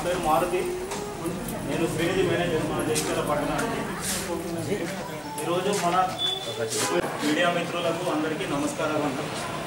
పేరు మారుతి నేను శ్రీనిధి మేనేజర్ మన జగిత్యాల పట్టణానికి ఈరోజు మన మీడియా మిత్రులకు అందరికీ నమస్కారాలు అన్న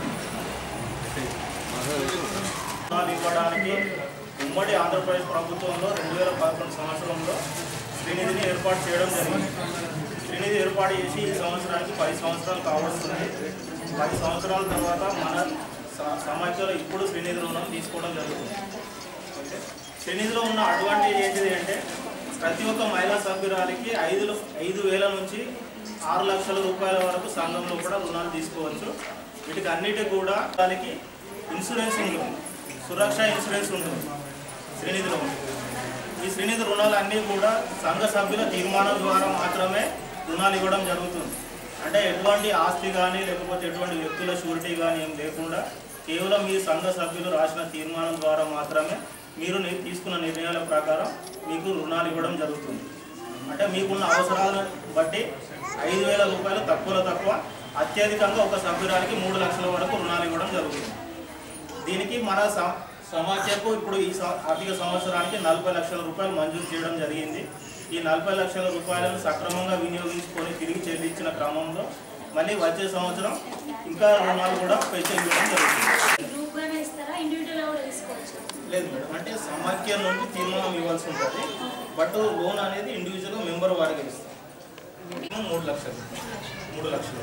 రుణాలు ఇవ్వడానికి ఉమ్మడి ఆంధ్రప్రదేశ్ ప్రభుత్వంలో రెండు వేల పదకొండు సంవత్సరంలో శ్రీనిధిని ఏర్పాటు చేయడం జరిగింది శ్రీనిధి ఏర్పాటు చేసి ఈ సంవత్సరానికి పది సంవత్సరాలు కావస్తుంది పది సంవత్సరాల తర్వాత మన స- సమాఖ్యలో ఇప్పుడు శ్రీనిధి రుణం తీసుకోవడం జరుగుతుంది ఓకే శ్రీనిధిలో ఉన్న అడ్వాంటేజ్ ఏంటిది అంటే ప్రతి ఒక్క మహిళా సభ్యురాలికి ఐదు ఐదు వేల నుంచి ఆరు లక్షల రూపాయల వరకు సంఘంలో కూడా రుణాలు తీసుకోవచ్చు వీటికి అన్నిటికి కూడా వాళ్ళకి ఇన్సూరెన్స్ ఉంటుంది సురక్ష ఇన్సూరెన్స్ ఉంటుంది శ్రీనిధిలో ఉంటుంది ఈ శ్రీనిధి రుణాలు అన్నీ కూడా సంఘ సభ్యుల తీర్మానం ద్వారా మాత్రమే రుణాలు ఇవ్వడం జరుగుతుంది అంటే ఎటువంటి ఆస్తి కానీ లేకపోతే ఎటువంటి వ్యక్తుల షూరిటీ కానీ ఏం లేకుండా కేవలం మీ సంఘ సభ్యులు రాసిన తీర్మానం ద్వారా మాత్రమే మీరు ని- తీసుకున్న నిర్ణయాల ప్రకారం మీకు రుణాలు ఇవ్వడం జరుగుతుంది అంటే మీకున్న అవసరాలను బట్టి ఐదు వేల రూపాయలు తక్కువలో తక్కువ అత్యధికంగా ఒక సభ్యురాలికి మూడు లక్షల వరకు రుణాలు ఇవ్వడం జరుగుతుంది దీనికి మన స- సమాఖ్యకు ఇప్పుడు ఈ సం- ఆర్థిక సంవత్సరానికి నలభై లక్షల రూపాయలు మంజూరు చేయడం జరిగింది ఈ నలభై లక్షల రూపాయలను సక్రమంగా వినియోగించుకొని తిరిగి చెల్లించిన క్రమంలో మళ్ళీ వచ్చే సంవత్సరం ఇంకా రుణాలు కూడా పెంచి ఇవ్వడం జరుగుతుంది గ్రూప్ గానే ఇస్తారా ఇండివిజువల్ కూడా తీసుకోవచ్చు లేదు మేడం అంటే సమాఖ్య నుండి తీర్మానం ఇవ్వాల్సి ఉంటుంది బట్ లోన్ అనేది ఇండివిజువల్గా మెంబర్ వారికి ఇస్తాం మినిమం మూడు లక్షలు మూడు లక్షలు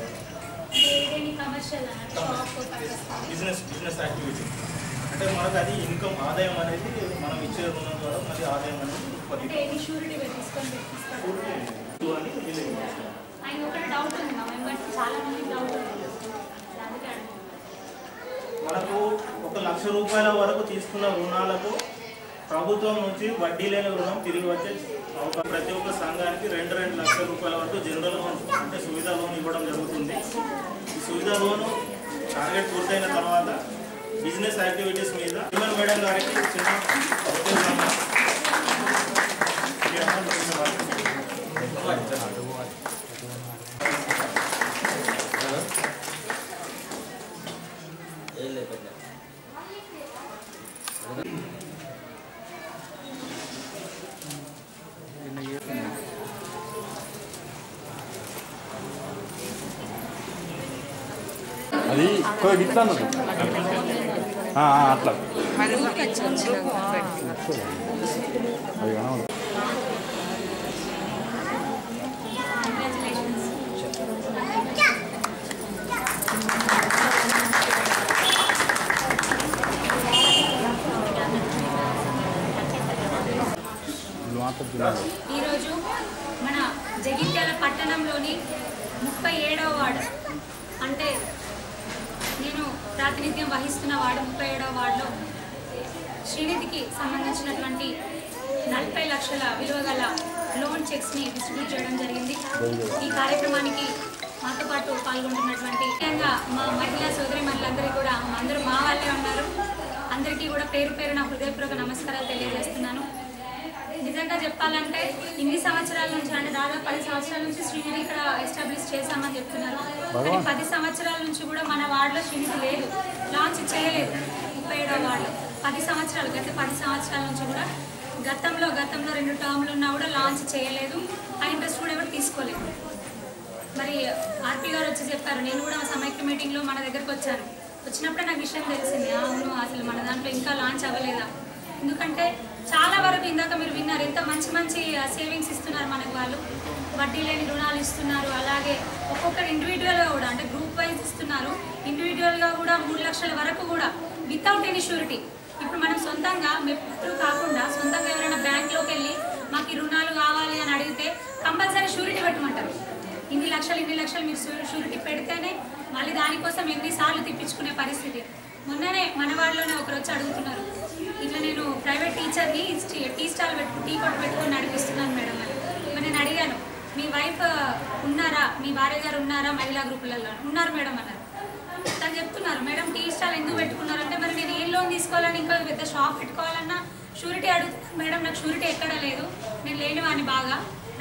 ఏదైనా commercial shop purpose business business activity అంటే మనకు అది ఇన్కమ్ ఆదాయం అనేది మనం ఇచ్చే రుణం ద్వారా మరి ఆదాయం అనేది ఉత్పత్తి అంటే ఎన్ని షూరిటీ తీసుకొని పెట్టిస్తారు అని తెలియదు. ఆయన ఒకటి డౌట్ ఉంది మా మెంబర్స్ చాలా మంది డౌట్ ఉంది అందుకే అడుగుతున్నాను మనకు ఒక లక్ష రూపాయల వరకు తీసుకున్న రుణాలకు ప్రభుత్వం నుంచి వడ్డీ లేని రుణం తిరిగి వచ్చే అవకాశం ప్రతి ఒక్క సంఘానికి రెండు రెండు లక్షల రూపాయల వరకు జనరల్ లోన్ అంటే సువిధ లోన్ ఇవ్వడం జరుగుతుంది ఈ సువిధ లోను టార్గెట్ పూర్తయిన తర్వాత బిజినెస్ యాక్టివిటీస్ మీద హ్యూమన్ మేడం గారికి చిన్న ఉద్దేశం. ఈ అమ్మాయి కొంచెం వాళ్ళు. అది కొద్దిగా ఇట్లా అన్నది ఆ, ఆ, అట్లా అది కనబడదు. కంగ్రాచులేషన్స్ వీళ్ళు మాత్రం తినాలి. ఈరోజు మన జగిత్యాల పట్టణంలోని ముప్పై ఏడవ వార్డు అంటే నేను ప్రాతినిధ్యం వహిస్తున్న వార్డు ముప్పై ఏడవ వార్డులో శ్రీనిధికి సంబంధించినటువంటి నలభై లక్షల విలువ గల లోన్ చెక్స్ని డిస్ట్రిబ్యూట్ చేయడం జరిగింది ఈ కార్యక్రమానికి మాతో పాటు పాల్గొంటున్నటువంటి ముఖ్యంగా మా మహిళా సోదరి మహిళలందరికీ కూడా అందరూ మా వాళ్ళే ఉన్నారు అందరికీ కూడా పేరు పేరున హృదయపూర్వక నమస్కారాలు తెలియజేస్తున్నాను నిజంగా చెప్పాలంటే ఇన్ని సంవత్సరాల నుంచి అంటే దాదాపు పది సంవత్సరాల నుంచి శ్రీనిధి ఇక్కడ ఎస్టాబ్లిష్ చేశామని చెప్తున్నారు కానీ పది సంవత్సరాల నుంచి కూడా మన వార్డులో శ్రీనిధి లేదు లాంచ్ చేయలేదు ముప్పై ఏడవ వార్డులో పది సంవత్సరాలు గత పది సంవత్సరాల నుంచి కూడా గతంలో గతంలో రెండు టర్మ్లు ఉన్నా కూడా లాంచ్ చేయలేదు ఆ ఇంట్రెస్ట్ కూడా ఎవరు తీసుకోలేదు మరి ఆర్పి గారు వచ్చి చెప్పారు నేను కూడా ఆ సమైక్య మీటింగ్లో మన దగ్గరకు వచ్చాను వచ్చినప్పుడే నాకు విషయం తెలిసింది అవును అసలు మన దాంట్లో ఇంకా లాంచ్ అవ్వలేదా ఎందుకంటే చాలా వరకు ఇందాక మీరు విన్నారు ఎంత మంచి మంచి సేవింగ్స్ ఇస్తున్నారు మనకు వాళ్ళు వడ్డీ లేని రుణాలు ఇస్తున్నారు అలాగే ఒక్కొక్కరు ఇండివిజువల్గా కూడా అంటే గ్రూప్ వైజ్ ఇస్తున్నారు ఇండివిజువల్గా కూడా మూడు లక్షల వరకు కూడా వితౌట్ ఎనీ షూరిటీ ఇప్పుడు మనం సొంతంగా మెప్పుడు కాకుండా సొంతంగా ఎవరైనా బ్యాంక్లోకి వెళ్ళి మాకు ఈ రుణాలు కావాలి అని అడిగితే కంపల్సరీ షూరిటీ పెట్టమంటారు ఇన్ని లక్షలు ఇన్ని లక్షలు మీరు షూ- షూరిటీ పెడితేనే మళ్ళీ దానికోసం ఎన్నిసార్లు తిప్పించుకునే పరిస్థితి మొన్ననే మన వాళ్ళలోనే ఒకరు వచ్చి అడుగుతున్నారు ఇట్లా నేను ప్రైవేట్ టీచర్ని స్టీ- టీ స్టాల్ పెట్టు టీ కొట్టు పెట్టుకొని నడిపిస్తున్నాను మేడం అని మరి నేను అడిగాను మీ వైఫ్ ఉన్నారా మీ భార్య గారు ఉన్నారా మహిళా గ్రూపులలో ఉన్నారు మేడం అన్నారు తను చెప్తున్నారు మేడం టీ స్టాల్ ఎందుకు పెట్టుకున్నారంటే మరి నేను ఏం లోన్ తీసుకోవాలని ఇంకా పెద్ద షాప్ పెట్టుకోవాలన్నా షూరిటీ అడుగుతున్నాను మేడం నాకు షూరిటీ ఎక్కడా లేదు నేను లేని వాడిని బాగా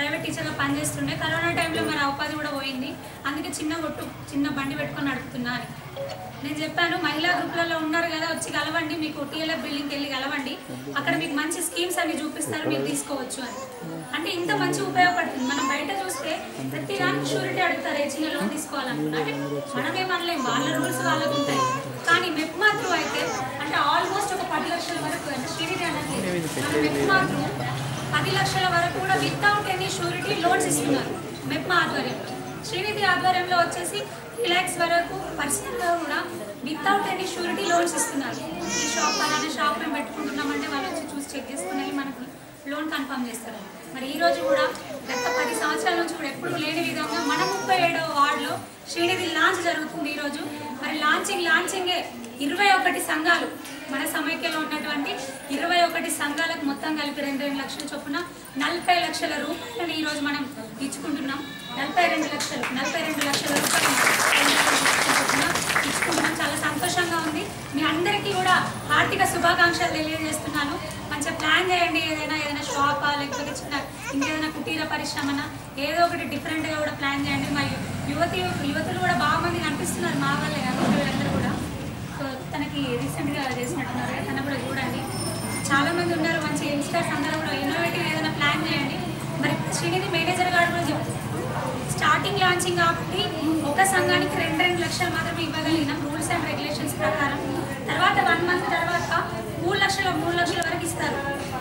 ప్రైవేట్ టీచర్గా పనిచేస్తుండే కరోనా టైంలో మరి ఆ ఉపాధి కూడా పోయింది అందుకే చిన్న ఒట్టు చిన్న బండి పెట్టుకొని నడుపుతున్నా అని నేను చెప్పాను మహిళా గ్రూప్లలో ఉన్నారు కదా వచ్చి కలవండి మీకు టీఎల్ఎఫ్ బిల్డింగ్కి వెళ్ళి కలవండి అక్కడ మీకు మంచి స్కీమ్స్ అన్ని చూపిస్తారు మీరు తీసుకోవచ్చు అని అంటే ఇంత మంచి ఉపయోగపడుతుంది మనం బయట చూస్తే ప్రతి దానికి షూరిటీ అడుగుతారు ఏ చిన్న లోన్ తీసుకోవాలనుకున్నా అంటే మనమేమనలేం వాళ్ళ రూల్స్ వాళ్ళకు ఉంటాయి కానీ మెప్ మాత్రం అయితే అంటే ఆల్మోస్ట్ ఒక పది లక్షల వరకు అంటే శ్రీనిధి అనట్లేదు మన మెప్ మాత్రం పది లక్షల వరకు కూడా వితౌట్ ఎనీ షూరిటీ లోన్స్ ఇస్తున్నారు మెప్మా ఆధ్వర్యంలో శ్రీనిధి ఆధ్వర్యంలో వచ్చేసి త్రీ ల్యాక్స్ వరకు పర్సనల్గా కూడా వితౌట్ ఎనీ షూరిటీ లోన్స్ ఇస్తున్నారు ఈ షాప్ అలానే షాప్ మేము పెట్టుకుంటున్నామంటే వాళ్ళు వచ్చి చూసి చెక్ చేసుకుని వెళ్ళి మనకు లోన్ కన్ఫర్మ్ చేస్తారు మరి ఈ రోజు కూడా గత పది సంవత్సరాల నుంచి కూడా ఎప్పుడు లేని విధంగా మన ముప్పై ఏడవ వార్డులో శ్రీనిధి లాంచ్ జరుగుతుంది ఈరోజు మరి లాంచింగ్ లాంచింగే ఇరవై ఒకటి సంఘాలు మన సమైక్యలో ఉన్నటువంటి ఇరవై ఒకటి సంఘాలకు మొత్తం కలిపి రెండు రెండు లక్షల చొప్పున నలభై లక్షల రూపాయలను ఈరోజు మనం ఇచ్చుకుంటున్నాం నలభై రెండు లక్షలు నలభై రెండు లక్షల రూపాయలు చొప్పున ఇచ్చుకుంటున్నాం చాలా సంతోషంగా ఉంది మీ అందరికీ కూడా ఆర్థిక శుభాకాంక్షలు తెలియజేస్తున్నాను మంచిగా ప్లాన్ చేయండి ఏదైనా ఏదైనా షాపా లేకపోతే చిన్న ఇంకేదైనా కుటీర పరిశ్రమన ఏదో ఒకటి డిఫరెంట్గా కూడా ప్లాన్ చేయండి మరి యువతి యువతులు కూడా బాగా మంది కనిపిస్తున్నారు మా వాళ్ళే కాబట్టి వీళ్ళందరూ కూడా సో తనకి రీసెంట్గా చేసినట్టున్నారు కదా, తను కూడా చూడండి చాలా మంది ఉన్నారు మంచి యంగ్స్టర్స్ అందరూ కూడా ఇన్నోవేటివ్ ఏదైనా ప్లాన్ చేయండి మరి శ్రీనిధి మేనేజర్ గారు కూడా చెప్తున్నారు స్టార్టింగ్ లాంచింగ్ కాబట్టి ఒక సంఘానికి రెండు రెండు లక్షలు మాత్రమే ఇవ్వగలిగినాం రూల్స్ అండ్ రెగ్యులేషన్స్ ప్రకారం తర్వాత వన్ మంత్ తర్వాత మూడు లక్షల మూడు లక్షల వరకు ఇస్తారు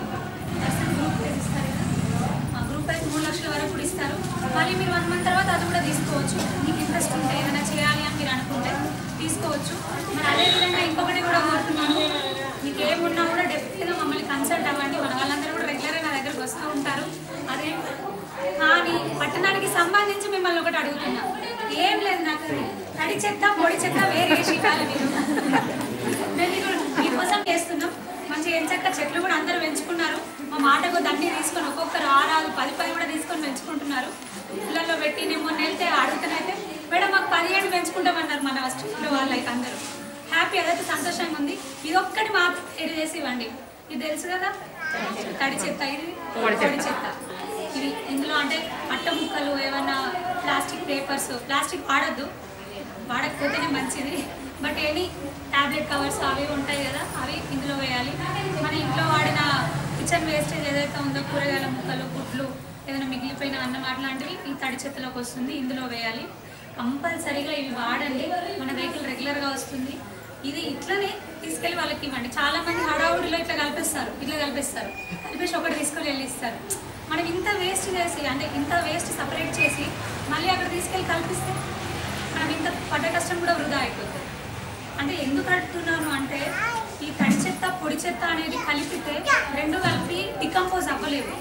గ్రూప్ వైజ్ ఇస్తారు కదా. ఆ గ్రూప్ వైజ్ మూడు లక్షల వరకు కూడా ఇస్తారు మళ్ళీ మీరు వన్ మంత్ తర్వాత అది కూడా తీసుకోవచ్చు మీకు ఇంట్రెస్ట్ ఉంటే ఏదైనా చేయాలి అని మీరు అనుకుంటే తీసుకోవచ్చు మరి అదేవిధంగా ఇంకొకటి కూడా కోరుతున్నాను మీకు ఏమున్నా కూడా డెఫినెట్గా మమ్మల్ని కన్సల్ట్ అవ్వండి మన వాళ్ళందరూ కూడా రెగ్యులర్గా నా దగ్గరకు వస్తూ ఉంటారు అదే కానీ పట్టణానికి సంబంధించి మిమ్మల్ని ఒకటి అడుగుతున్నా ఏం లేదు నాకు తడి చెత్త పొడి చెత్త వేరే వేసి ఇవ్వాలి మీరు మేము ఇప్పుడు మీకోసం చేస్తున్నాం మంచిగా ఎంచక్క చెట్లు కూడా అందరూ పెంచుకున్నారు మా మాటకు దండి తీసుకొని ఒక్కొక్కరు ఆరాలు పది పది కూడా తీసుకొని పెంచుకుంటున్నారు ఇళ్ళల్లో పెట్టి నేను మొన్న వెళ్తే అడుగుతానైతే మేడం మాకు పదిహేడు పెంచుకుంటామన్నారు మన స్ట్రీట్లో వాళ్ళకి అందరూ హ్యాపీ అదైతే సంతోషంగా ఉంది ఇది ఒక్కటి మాత్రం ఎడి చేసి ఇవ్వండి ఇది తెలుసు కదా తడి చెత్త ఇది పొడి చెత్త ఇవి ఇందులో అంటే అట్ట ముక్కలు ఏమన్నా ప్లాస్టిక్ పేపర్స్ ప్లాస్టిక్ వాడద్దు వాడకపోతేనే మంచిది బట్ ఎనీ టాబ్లెట్ కవర్స్ అవి ఉంటాయి కదా అవి ఇందులో వేయాలి మన ఇంట్లో వాడిన కిచెన్ వేస్టేజ్ ఏదైతే ఉందో కూరగాయల ముక్కలు గుడ్లు ఏదైనా మిగిలిపోయిన అన్నం అట్లాంటివి ఈ తడి చెత్తలోకి వస్తుంది ఇందులో వేయాలి కంపల్సరీగా ఇవి వాడండి మన వెహికల్ రెగ్యులర్గా వస్తుంది ఇది ఇట్లనే తీసుకెళ్ళి వాళ్ళకి ఇవ్వండి చాలా మంది హడావుడిలో ఇట్లా కలిపిస్తారు ఇట్లా కలిపిస్తారు కలిపేసి ఒకటి తీసుకొని వెళ్ళి ఇస్తారు మనం ఇంత వేస్ట్ చేసి అంటే ఇంత వేస్ట్ సపరేట్ చేసి మళ్ళీ అక్కడ తీసుకెళ్ళి కల్పిస్తే మనం ఇంత పడ్డ కష్టం కూడా వృధా అయిపోతుంది అంటే ఎందుకు అడుగుతున్నాను అంటే ఈ తడి చెత్త పొడి చెత్త అనేది కలిపితే రెండు కలిపి డికంపోజ్ అవ్వలేవు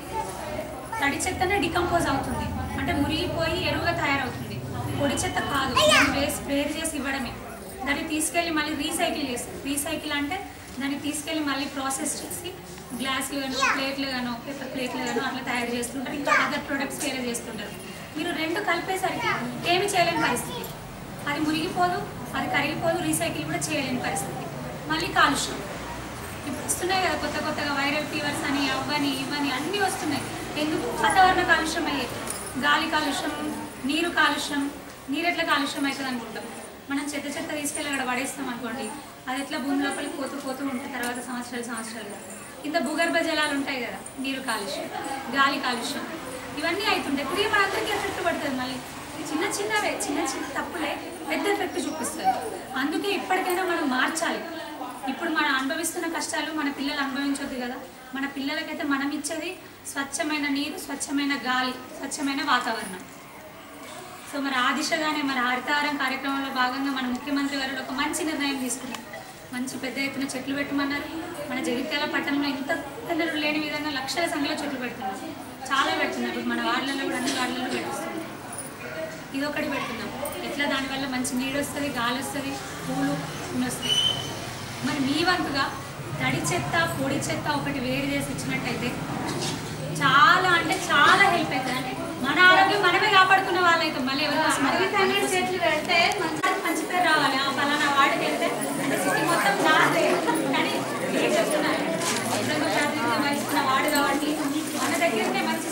తడి చెత్తనే డికంపోజ్ అవుతుంది అంటే మురిగిపోయి ఎరువుగా తయారవుతుంది పొడి చెత్త కాదు దాన్ని వేసి వేరు చేసి ఇవ్వడమే దాన్ని తీసుకెళ్ళి మళ్ళీ రీసైకిల్ చేస్తారు రీసైకిల్ అంటే దాన్ని తీసుకెళ్ళి మళ్ళీ ప్రాసెస్ చేసి గ్లాసులు గాను ప్లేట్లు గాను పేపర్ ప్లేట్లు గాను అట్లా తయారు చేస్తుంటారు ఇంకా అదర్ ప్రొడక్ట్స్ వేరే చేస్తుంటారు మీరు రెండు కలిపేసరికి ఏమి చేయలేని పరిస్థితి అది మురిగిపోదు అది కరిగిపోదు రీసైకిల్ కూడా చేయలేని పరిస్థితి మళ్ళీ కాలుష్యం ఇప్పుడు వస్తున్నాయి కదా కొత్త కొత్తగా వైరల్ ఫీవర్స్ అని అవ్వని ఇవని అన్నీ వస్తున్నాయి ఎందుకు వాతావరణ కాలుష్యం అయ్యే గాలి కాలుష్యం నీరు కాలుష్యం నీరు ఎట్లా కాలుష్యం అవుతుంది అనుకుంటాం మనం చెత్త చెత్త తీసుకెళ్ళి అక్కడ పడేస్తాం అనుకోండి అది ఎట్లా భూమి లోపలికి పోతూ పోతూ ఉంటుంది తర్వాత సంవత్సరాలు సంవత్సరాలు కింద భూగర్భ జలాలు ఉంటాయి కదా నీరు కాలుష్యం గాలి కాలుష్యం ఇవన్నీ అవుతుంటాయి తిరిగి మనందరికీ ఎఫెక్ట్ పడుతుంది మళ్ళీ ఈ చిన్న చిన్నవే చిన్న చిన్న తప్పులే పెద్ద ఎఫెక్ట్ చూపిస్తుంది అందుకే ఇప్పటికైనా మనం మార్చాలి ఇప్పుడు మనం అనుభవిస్తున్న కష్టాలు మన పిల్లలు అనుభవించొద్దు కదా మన పిల్లలకైతే మనం ఇచ్చేది స్వచ్ఛమైన నీరు స్వచ్ఛమైన గాలి స్వచ్ఛమైన వాతావరణం సో మరి ఆ దిశగానే మన హరితహారం కార్యక్రమంలో భాగంగా మన ముఖ్యమంత్రి గారు ఒక మంచి నిర్ణయం తీసుకున్నారు మంచి పెద్ద ఎత్తున చెట్లు పెట్టమన్నారు మన జగిత్యాల పట్టణంలో ఇంత తల్లిదండ్రులు లేని విధంగా లక్షల సంఖ్యలో చెట్లు పెడుతున్నారు చాలా పెడుతున్నారు ఇప్పుడు మన వార్డులలో కూడా అన్ని వార్డులలో పెట్టిస్తున్నారు ఇది ఒకటి పెడుతున్నాం ఎట్లా దానివల్ల మంచి నీడు వస్తుంది గాలి వస్తుంది పూలు అన్నీ వస్తాయి మరి మీ వంతుగా తడి చెత్త పొడి చెత్త ఒకటి వేరు చేసి ఇచ్చినట్టయితే చాలా అంటే చాలా హెల్ప్ అవుతుంది అంటే మన ఆరోగ్యం మనమే కాపాడుకున్న వాళ్ళైతే మళ్ళీ ఎవరు అరవితనే చెట్లు పెడితే మంచి మంచి పేరు రావాలి ఆ ఫలానా వాడికి వెళ్తే అంటే సిటీ మొత్తం నాదే కానీ ఏం చెప్తున్నారు ఎప్పుడైనా ప్రాతినిధ్యం వహిస్తున్న వాడు కాబట్టి మన దగ్గరనే మంచి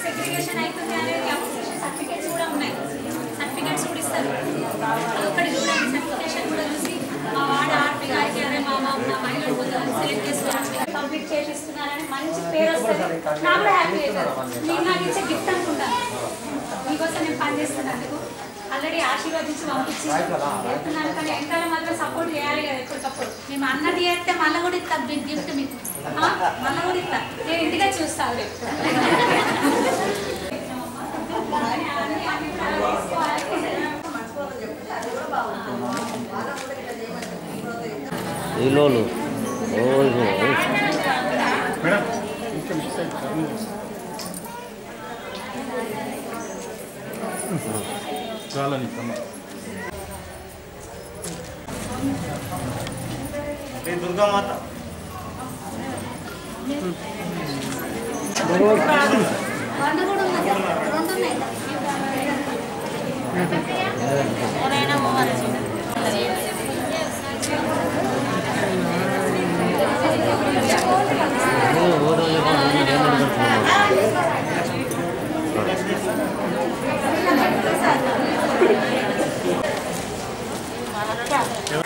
సెగ్రిగేషన్ అవుతుంది అనేది అప్లికేషన్ సర్టిఫికేట్స్ కూడా ఉన్నాయి సర్టిఫికేట్స్ కూడా ఇస్తారు అదొక్కటి చూడండి సర్టిఫికేషన్ కూడా చూసి మా వాడ ఆర్పి గారికి అదే మా మా మా మహిళలు కొంచెం సెలెక్ట్ చేసుకుని కంప్లీట్ చేసిస్తున్నారని మంచి పేరు వస్తుంది నాకు కూడా హ్యాపీ అవుతుంది నేను నాకు ఇచ్చే గిఫ్ట్ అనుకుంటాను మీకోసం నేను పనిచేస్తున్నందుకు ఆల్రెడీ ఆశీర్వదించి పంపించి వెళ్తున్నాను కానీ వెనకాల మాత్రం సపోర్ట్ చేయాలి కదా ఎప్పటికప్పుడు మేము అన్నది చేస్తే మళ్ళీ కూడా ఇస్తాం బిగ్ గిఫ్ట్ మీకు ఆ? మళ్ళా కూడా ఇస్తా నేను ఇంటిగా చూస్తాను రేపు. అన్ని- అన్ని- అన్ని కూడా తీసుకోవాలి. ఇల్లోలు ఓ ఇగో చాలా నీకు శ్రీ దుర్గామాత వంద కూడా ఉన్నది రెండు ఉన్నాయి ఓ రోజు ఎవరు